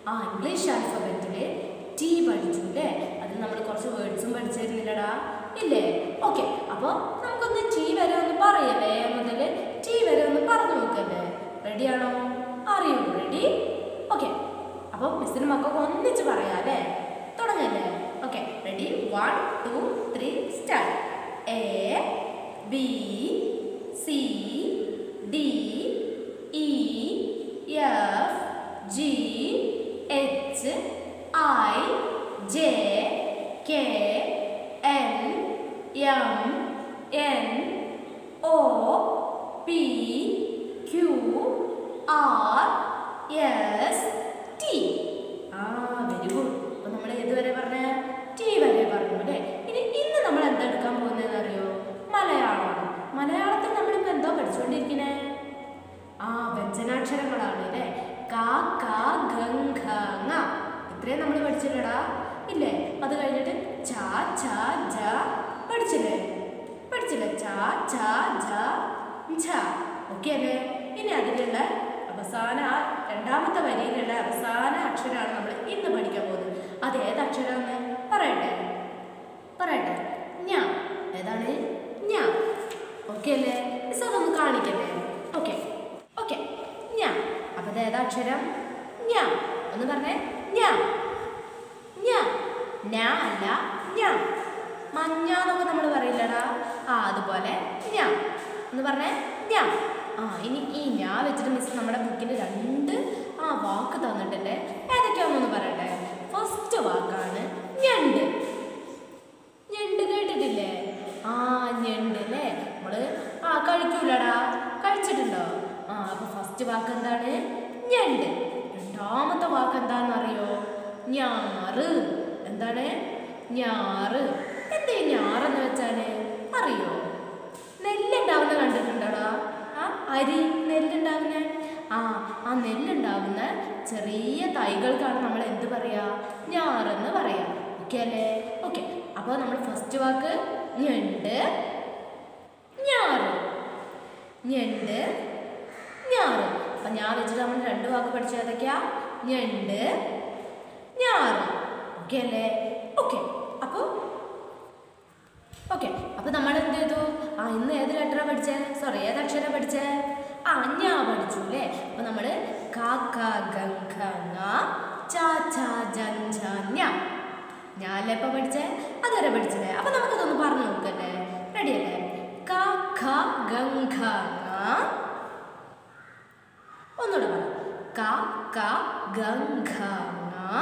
ആ English ആൽഫബറ്റില് T പഠിച്ചു അല്ലേ അത് നമ്മൾ കുറച്ച് വേർഡ്സും പഠിച്ചിരുന്നില്ലടാ ഇല്ലേ ഓക്കെ അപ്പോൾ നമുക്കൊന്ന് ടി വരെ ഒന്ന് പറയല്ലേ മുതൽ ടി വരെ ഒന്ന് പറഞ്ഞു നോക്കല്ലേ റെഡിയാണോ അറിയൂ റെഡി ഓക്കെ അപ്പോൾ മിസ്സിന് മക്കൾക്ക് ഒന്നിച്ച് പറയാം അല്ലേ തുടങ്ങല്ലേ okay ready one two three start A B C D E F G H I J K L M N O P Q R S T ആ വെരി ഗുഡ് അപ്പൊ നമ്മൾ ഏതുവരെ പറഞ്ഞ ടി വരെ പറഞ്ഞു അല്ലേ ഇനി ഇന്ന് നമ്മൾ എന്താ എടുക്കാൻ പോകുന്നതെന്ന് അറിയോ മലയാളമാണ് മലയാളത്തിൽ നമ്മളിപ്പോ എന്തോ പഠിച്ചുകൊണ്ടിരിക്കണേ ആ വ്യഞ്ജനാക്ഷരങ്ങളാണ് അല്ലേ കാ കാ ഗം ഘ ങ ഇത്രയും നമ്മൾ പഠിച്ചില്ലടാ ഇല്ലേ അത് കഴിഞ്ഞിട്ട് ച ച ജ പഠിച്ചില്ലേ പഠിച്ചില്ലേ ച ച ജ ഝ ഓക്കെ അല്ലേ ഇനി അതിലുള്ള അവസാന ആ രണ്ടാമത്തെ വരിയിലുള്ള അവസാന അക്ഷരമാണ് നമ്മൾ ഇന്ന് പഠിക്കാൻ പോകുന്നത് അത് ഏത് അക്ഷരമാണ് പറയട്ടെ പറയട്ടെ ഞാ ഏതാണ് ഞാ ഓക്കെ അല്ലേ മിസ് അതൊന്ന് കാണിക്കല്ലേ ഓക്കെ ഓക്കെ ഞാ അപ്പൊ അത് ഏതാ അക്ഷരം ഞാ ഒന്ന് പറഞ്ഞേ ഞാ ഞാ ഞാ അല്ല ഞാ മഞ്ഞ എന്നൊക്കെ നമ്മൾ പറയില്ലടാ ആ അതുപോലെ ഞാ എന്ന് പറഞ്ഞേ ഞാ ആ ഇനി ഈ ഞാ വെച്ചിട്ട് മിസ് നമ്മുടെ ബുക്കിന് രണ്ട് ആ വാക്ക് തന്നിട്ടുണ്ട് ഏതൊക്കെയാണെന്നൊന്ന് പറയട്ടെ ഫസ്റ്റ് വാക്കാണ് ഞണ്ട് ഞണ്ട് കേട്ടിട്ടില്ലേ ആ ഞണ്ട് അല്ലേ നമ്മള് ആ കഴിക്കൂലടാ കഴിച്ചിട്ടുണ്ടോ ആ അപ്പൊ ഫസ്റ്റ് വാക്ക് എന്താണ് ഞണ്ട് രണ്ടാമത്തെ വാക്ക് എന്താണെന്ന് അറിയോ ഞാറ് എന്താണ് ഞാറ് എന്തേ ഞാറെന്ന് വെച്ചാല് അറിയോ നെല്ലുണ്ടാവുന്ന കണ്ടിട്ടുണ്ടോടാ ആ അരി നെല്ലുണ്ടാവുന്ന ആ ആ നെല്ലുണ്ടാവുന്ന ചെറിയ തൈകൾക്കാണ് നമ്മൾ എന്ത് പറയാ ഞാറെന്ന് പറയാ ഓക്കെ അല്ലേ ഓക്കെ അപ്പോൾ നമ്മൾ ഫസ്റ്റ് വാക്ക് ഞണ്ട് ഞാറ് ഞണ്ട് ഞാറ് അപ്പം ഞാൻ വെച്ചിട്ട് നമ്മൾ രണ്ട് വാക്ക് പഠിച്ചത് ഏതൊക്കെയാ ഞണ്ട് ഞാറ് ഓക്കെ അല്ലേ ഓക്കെ അപ്പോൾ ഓക്കെ അപ്പോൾ നമ്മൾ എന്ത് ചെയ്തു ആ ഇന്ന് ഏത് ലെറ്ററാ പഠിച്ചേ സോറി ഏത് അക്ഷരം പഠിച്ചേ ആ ഞാ പഠിച്ചു അല്ലേ അപ്പോൾ നമ്മൾ കാ കാ ഗം ഘ ങ ചാ ചാ ജൻ ഝ ഞ ഞാനല്ലേ ഇപ്പൊ പഠിച്ചേ അതുവരെ പഠിച്ചില്ലേ അപ്പൊ നമുക്കതൊന്ന് പറഞ്ഞു നോക്കല്ലേ റെഡി അല്ലേ ക ഖ ഗം ഘ ങ ഒന്നുകൂടെ പറ ക ക ഗം ഘ ങ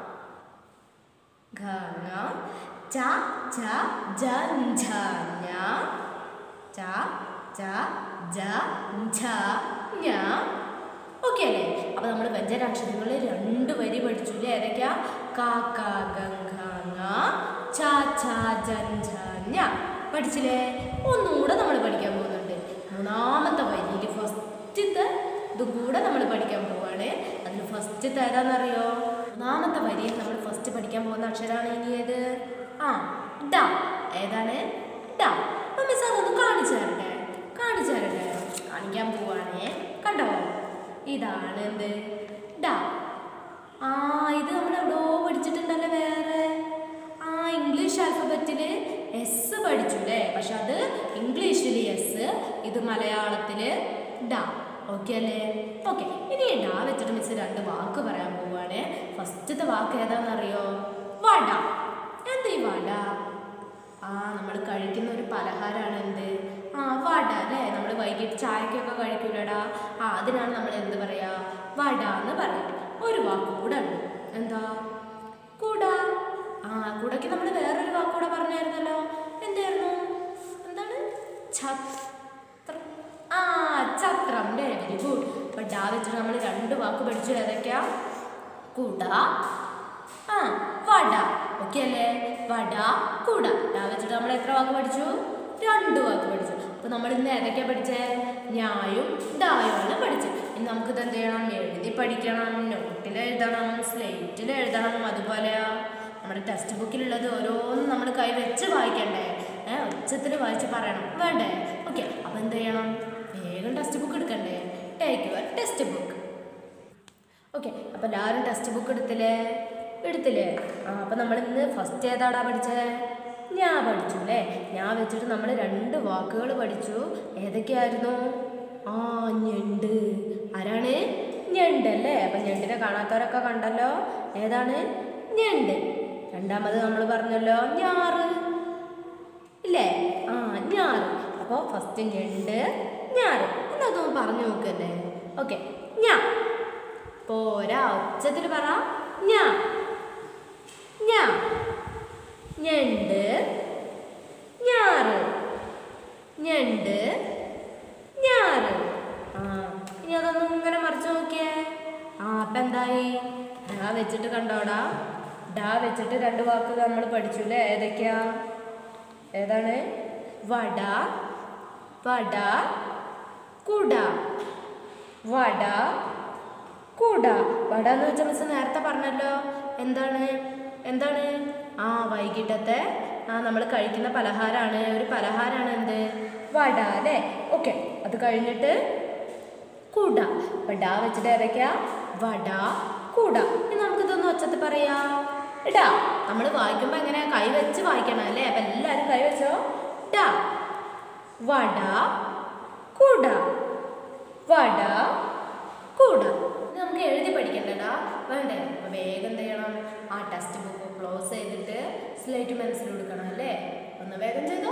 ഘ ങ ച ച ജൻ ഝ ഞ ച ച ജ ഝ ഞ ഓക്കെ അല്ലേ അപ്പൊ നമ്മൾ വ്യഞ്ജനാക്ഷരങ്ങൾ രണ്ട് വരി പഠിച്ചു അല്ലേ ഏതൊക്കെയാ കാ കാ ഗം ഘ ങ ച ച ജൻ ഝ ഞ പഠിച്ചില്ലേ ഒന്നുകൂടെ നമ്മൾ പഠിക്കാൻ പോകുന്നുണ്ട് മൂന്നാമത്തെ വരിയിൽ ഫസ്റ്റത്തെ ഇതും കൂടെ നമ്മൾ പഠിക്കാൻ പോവാണ് അതിൽ ഫസ്റ്റത്തെ ഏതാണെന്നറിയോ മൂന്നാമത്തെ വരിയിൽ നമ്മൾ ഫസ്റ്റ് പഠിക്കാൻ പോകുന്ന അക്ഷരമാണ് ഇനി ഏത് ആ ഡ ഏതാണ് ഡ അപ്പൊ മിസ് അതൊന്ന് കാണിച്ചു തരട്ടെ കാണിച്ചു തരട്ടെ കാണിക്കാൻ പോവാണേ കണ്ടോ ഇതാണ് എന്ത് ഡ ആ ഇത് നമ്മൾ എവിടെയോ പഠിച്ചിട്ടുണ്ടല്ലോ വേറെ ആ ഇംഗ്ലീഷ് ആൽഫബറ്റിൽ എസ് പഠിച്ചു അല്ലേ പക്ഷെ അത് ഇംഗ്ലീഷിൽ എസ് ഇത് മലയാളത്തിൽ ഡ ഓക്കെ അല്ലേ ഓക്കെ ഇനി ഡ വെച്ചിട്ട് മിസ് രണ്ട് വാക്ക് പറയാൻ പോവാണ് ഫസ്റ്റത്തെ വാക്ക് ഏതാണെന്നറിയോ വട എന്ത് ഈ വട ആ നമ്മൾ കഴിക്കുന്ന ഒരു പലഹാരമാണ് എന്ത് ആ വട അല്ലേ നമ്മൾ വൈകിട്ട് ചായക്കൊക്കെ കഴിക്കൂലടാ ആ അതിനാണ് നമ്മൾ എന്ത് പറയാ വട എന്ന് പറയാം ഒരു വാക്ക് കൂടെ ഉണ്ട് എന്താ കുട ആ കുടയ്ക്ക് നമ്മൾ വേറൊരു വാക്ക് കൂടെ പറഞ്ഞായിരുന്നല്ലോ എന്തായിരുന്നു എന്താണ് ഛത്രം ആ ഛത്രം അല്ലേ വെരി ഗുഡ് അപ്പൊ ഡാ വെച്ചിട്ട് നമ്മൾ രണ്ട് വാക്ക് പഠിച്ചു ഏതൊക്കെയാ കുട ആ വട ഓക്കെ അല്ലേ വട കുട ഡാ വെച്ചിട്ട് നമ്മൾ എത്ര വാക്ക് പഠിച്ചു രണ്ട് വാക്ക് പഠിച്ചു അപ്പൊ നമ്മൾ ഇന്ന് ഏതൊക്കെയാ പഠിച്ചേ ഞായും ഡായുമാണ് പഠിച്ചത് ഇനി നമുക്കിത് എന്ത് ചെയ്യണം എഴുതി പഠിക്കണം നോട്ടിൽ എഴുതണം സ്ലേറ്റിൽ എഴുതണം അതുപോലെ നമ്മുടെ ടെക്സ്റ്റ് ബുക്കിലുള്ളത് ഓരോന്നും നമ്മൾ കൈ വെച്ച് വായിക്കണ്ടേ ഏഹ് ഉച്ചത്തിൽ വായിച്ച് പറയണം വേണ്ടേ ഓക്കെ അപ്പം എന്ത് ചെയ്യണം വേഗം ടെക്സ്റ്റ് ബുക്ക് എടുക്കണ്ടേ take your text book okay അപ്പോൾ എല്ലാവരും ടെക്സ്റ്റ് ബുക്ക് എടുത്തില്ലേ എടുത്തില്ലേ ആ അപ്പോൾ നമ്മൾ ഇന്ന് ഫസ്റ്റ് ഏതാടാ പഠിച്ചത് ഞാൻ പഠിച്ചു അല്ലേ ഞാൻ വെച്ചിട്ട് നമ്മൾ രണ്ട് വാക്കുകൾ പഠിച്ചു ഏതൊക്കെയായിരുന്നു ആ ഞണ്ട് ആരാണ് ഞണ്ട് അല്ലേ അപ്പം ഞണ്ടിനെ കാണാത്തവരൊക്കെ കണ്ടല്ലോ ഏതാണ് ഞണ്ട് രണ്ടാമത് നമ്മൾ പറഞ്ഞല്ലോ ഞാറ് ഇല്ലേ ആ ഞാറ് അപ്പോൾ ഫസ്റ്റ് ഞണ്ട് ഞാറ് എന്നതൊന്ന് പറഞ്ഞു നോക്കല്ലേ ഓക്കെ ഞാ പോരാ ഉച്ചത്തിൽ പറ ഞാ ഞാ ഞണ്ട് ഞാറ് ഞണ്ട് ഞാറ് ആ ഇനി അതൊന്നും ഇങ്ങനെ മറിച്ച് നോക്കിയേ ആ അപ്പം എന്തായി ഡാ വെച്ചിട്ട് കണ്ടോടാ ഡാ വെച്ചിട്ട് രണ്ട് വാക്ക് നമ്മൾ പഠിച്ചു അല്ലേ ഏതൊക്കെയാ ഏതാണ് വട വട കുട വട കുട വട എന്ന് വെച്ചാൽ മിസ് നേരത്തെ പറഞ്ഞല്ലോ എന്താണ് എന്താണ് ആ വൈകിട്ടത്തെ ആ നമ്മൾ കഴിക്കുന്ന പലഹാരമാണ് ഒരു പലഹാരമാണ് എന്ത് വട അല്ലേ ഓക്കെ അത് കഴിഞ്ഞിട്ട് കുട അപ്പൊ ഡാ വെച്ചിട്ട് ഏതൊക്കെയാ വട കുട ഇനി നമുക്കിതൊന്ന് ഒച്ചത്ത് പറയാ ഇടാ നമ്മൾ വായിക്കുമ്പോൾ എങ്ങനെ കൈ വെച്ച് വായിക്കണം അല്ലേ അപ്പൊ എല്ലാവരും കൈ വെച്ചോ ഡാ വട കുട വട കുട ഇത് നമുക്ക് എഴുതി പഠിക്കണ്ടടാ വേണ്ടേ അപ്പൊ വേഗം എന്ത് ചെയ്യണം ആ ടെക്സ്റ്റ് ബുക്ക് ക്ലോസ് ചെയ്തിട്ട് സ്ലേറ്റ് പെൻസിൽ കൊടുക്കണം അല്ലേ ഒന്ന് വേഗം ചെയ്തോ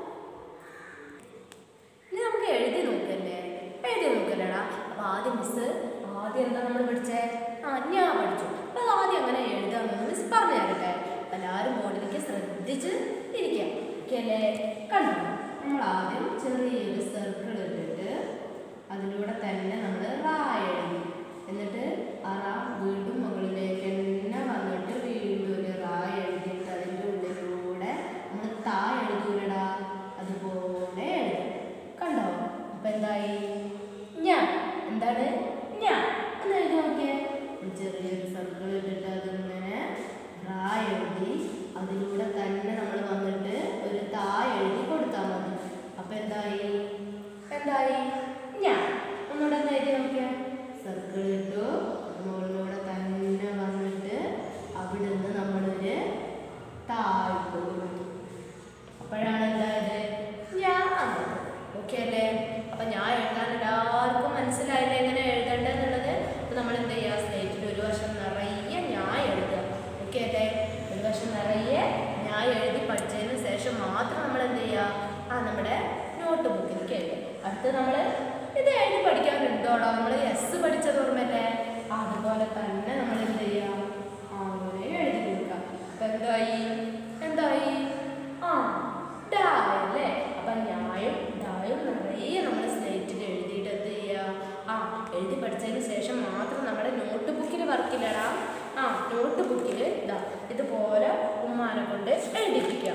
ഇനി നമുക്ക് എഴുതി നോക്കല്ലേ എഴുതി നോക്കല്ലേടാ അപ്പൊ ആദ്യം മിസ് ആദ്യം എന്താ നമ്മൾ പഠിച്ചേ ആ ഞാൻ പഠിച്ചു അപ്പൊ അത് ആദ്യം അങ്ങനെ എഴുതാമെന്ന് മിസ് പറഞ്ഞു തരട്ടെ എല്ലാവരും ബോർഡിലേക്ക് ശ്രദ്ധിച്ച് ഇരിക്കാം ഓക്കെ അല്ലേ കണ്ടോ നമ്മൾ ആദ്യം ചെറിയൊരു സർക്കിൾ ഇട്ടിട്ട് അതിലൂടെ തന്നെ നമ്മൾ റാ എഴുതി എന്നിട്ട് ആ റാ വീണ്ടും മുകളിലേക്ക് തന്നെ വന്നിട്ട് വീണ്ടും ഒരു റാ എഴുതിയിട്ട് അതിൻ്റെ ഉള്ളിലൂടെ നമ്മൾ താ എഴുതൂലടാ അതുപോലെ എഴുതും കണ്ടോ അപ്പൊ എന്തായി ഞാൻ എന്താണ് ഞാൻ എന്ന് എഴുതി നോക്കിയേ ഒരു ചെറിയൊരു സർക്കിൾ ഇട്ടിട്ട് അതിങ്ങനെ റാ എഴുതി അതിലൂടെ തന്നെ നമ്മൾ വന്നിട്ട് ഒരു താ എഴുതി കൊടുത്താൽ മതി അപ്പൊ എന്തായി എന്തായി ഞാൻ ഒന്നുകൂടെ ഒന്ന് എഴുതി നോക്കിയേ സർക്കിൾ ഇട്ടു മുകളിലൂടെ തന്നെ വന്നിട്ട് അവിടുന്ന് നമ്മളൊരു താ ഇട്ടു കൊടുത്തു അപ്പോഴാണ് എന്തായത് ഞാൻ ഓക്കെ അല്ലേ അപ്പൊ ഞാൻ എഴുതാൻ എല്ലാവർക്കും മനസ്സിലായില്ലേ എങ്ങനെ എഴുതേണ്ടതെന്നുള്ളത് അപ്പൊ നമ്മൾ എന്ത് ചെയ്യുക സ്ലേറ്റിൽ ഒരു വർഷം നിറയെ ഞാൻ എഴുതുക ഓക്കെ അല്ലേ ഒരു വർഷം നിറയെ ഞാൻ എഴുതി പഠിച്ചതിന് ശേഷം മാത്രം നമ്മൾ എന്ത് ചെയ്യുക ആ നമ്മുടെ നോട്ട് ബുക്കിലേക്ക് എഴുതുക അടുത്ത് നമ്മൾ ഇത് എഴുതി പഠിക്കാനുണ്ടോടോ നമ്മൾ എസ് പഠിച്ചത് ഓർമ്മല്ലേ അതുപോലെ തന്നെ നമ്മൾ എന്ത് ചെയ്യുക അങ്ങനെ എഴുതി കൊടുക്കുക അപ്പൊ എന്തായി എന്തായി ആ ഡായ അല്ലേ അപ്പൊ ഞായും ഡായും നിറയെ നമ്മൾ സ്ലേറ്റിൽ എഴുതിയിട്ട് എന്ത് ചെയ്യുക ആ എഴുതി പഠിച്ചതിന് ശേഷം മാത്രം നമ്മുടെ നോട്ട് ബുക്കിൽ വർക്കില്ലടാ ആ നോട്ട് ബുക്കിൽ ഇതാ ഇതുപോലെ ഉമ്മാനെ കൊണ്ട് എഴുതിപ്പിക്കാം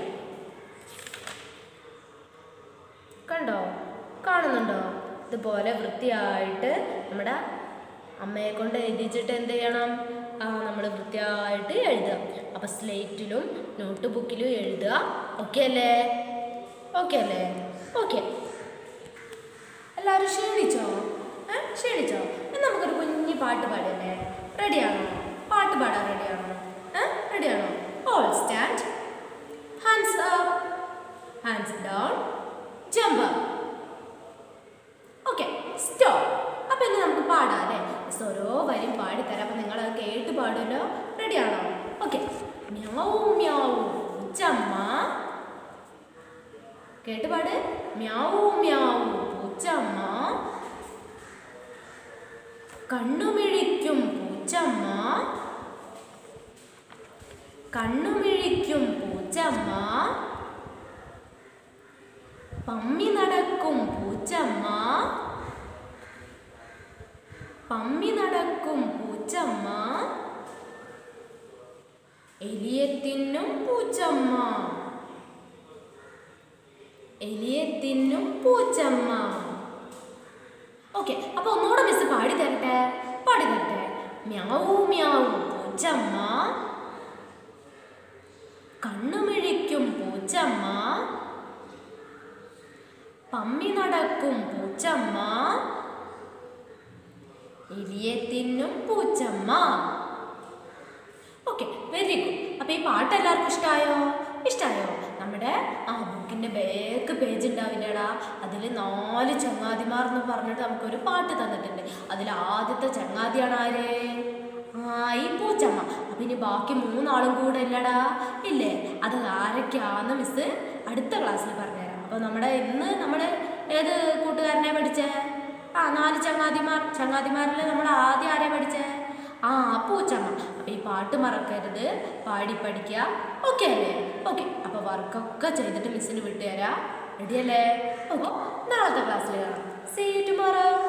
കണ്ടോ കാണുന്നുണ്ടോ ഇതുപോലെ വൃത്തിയായിട്ട് നമ്മുടെ അമ്മയെ കൊണ്ട് എഴുതിച്ചിട്ട് എന്ത് ചെയ്യണം ആ നമ്മൾ വൃത്തിയായിട്ട് എഴുതുക അപ്പം സ്ലേറ്റിലും നോട്ട് ബുക്കിലും എഴുതുക ഓക്കെ അല്ലേ ഓക്കെ അല്ലേ ഓക്കെ എല്ലാവരും ക്ഷീണിച്ചോ ഏ ക്ഷീണിച്ചോ എന്നാൽ നമുക്കൊരു കുഞ്ഞി പാട്ട് പാടല്ലേ റെഡിയാണോ പാട്ട് പാടാൻ റെഡിയാണോ ഏ റെഡിയാണോ all stand hands up hands down jump up okay stop അപ്പൊ ഇനി നമുക്ക് പാടാം അല്ലേ മിസ് ഓരോ വരും പാടിത്തരാം അപ്പൊ നിങ്ങൾ അത് കേട്ട് പാടുമല്ലോ റെഡിയാണോ ഓക്കെ മ്യാവൂ മ്യാവൂ പൂച്ചമ്മ കേട്ട് പാട് മ്യാവൂ മ്യാവൂ പൂച്ചമ്മ കണ്ണുമിഴിക്കും പൂച്ചമ്മ കണ്ണുമിഴിക്കും പൂച്ചമ്മ പമ്മി നടക്കും പൂച്ചമ്മ പമ്മി നടക്കും പൂച്ചമ്മ എലിയെ തിന്നും പൂച്ചമ്മ എലിയെ തിന്നും പൂച്ചമ്മ ഓക്കെ അപ്പൊ ഒന്നുകൂടെ മിസ് പാടി തരട്ടെ പാടി തരട്ടെ മ്യാവൂ മ്യാവൂ പൂച്ചമ്മ കണ്ണുമിഴിക്കും പൂച്ചമ്മ പമ്മി നടക്കും പൂച്ചമ്മ എലിയെ തിന്നും പൂച്ചമ്മ ഓക്കെ വെരി ഗുഡ് അപ്പൊ ഈ പാട്ട് എല്ലാവർക്കും ഇഷ്ടമായോ ഇഷ്ടമായോ നമ്മുടെ ആ ബുക്കിന്റെ ബാക്ക് പേജ് ഉണ്ടാവില്ലടാ അതിൽ നാല് ചങ്ങാതിമാർ എന്ന് പറഞ്ഞിട്ട് നമുക്കൊരു പാട്ട് തന്നിട്ടുണ്ട് അതിൽ ആദ്യത്തെ ചങ്ങാതിയാണ് ആര് ആ ഈ പൂച്ചമ്മ അപ്പൊ ഇനി ബാക്കി മൂന്നാളും കൂടെ ഇല്ലടാ ഇല്ലേ അത് ആരൊക്കെയാന്ന് മിസ് അടുത്ത ക്ലാസ്സിൽ പറഞ്ഞുതരാം അപ്പൊ നമ്മുടെ ഇന്ന് നമ്മൾ ഏത് കൂട്ടുകാരനെ പഠിച്ചേ ആ നാല് ചങ്ങാതിമാർ ചങ്ങാതിമാരിൽ നമ്മൾ ആദ്യം ആരെ പഠിച്ചേ ആ പൂച്ചമ്മ അപ്പൊ ഈ പാട്ട് മറക്കരുത് പാടി പഠിക്കുക ഓക്കെ അല്ലേ ഓക്കെ അപ്പൊ വർക്കൊക്കെ ചെയ്തിട്ട് മിസ്സിന് വിട്ടുതരാം റെഡി അല്ലേ ഓക്കെ നാളത്തെ ക്ലാസ്സിൽ കാണാം സീ ടുമോറോ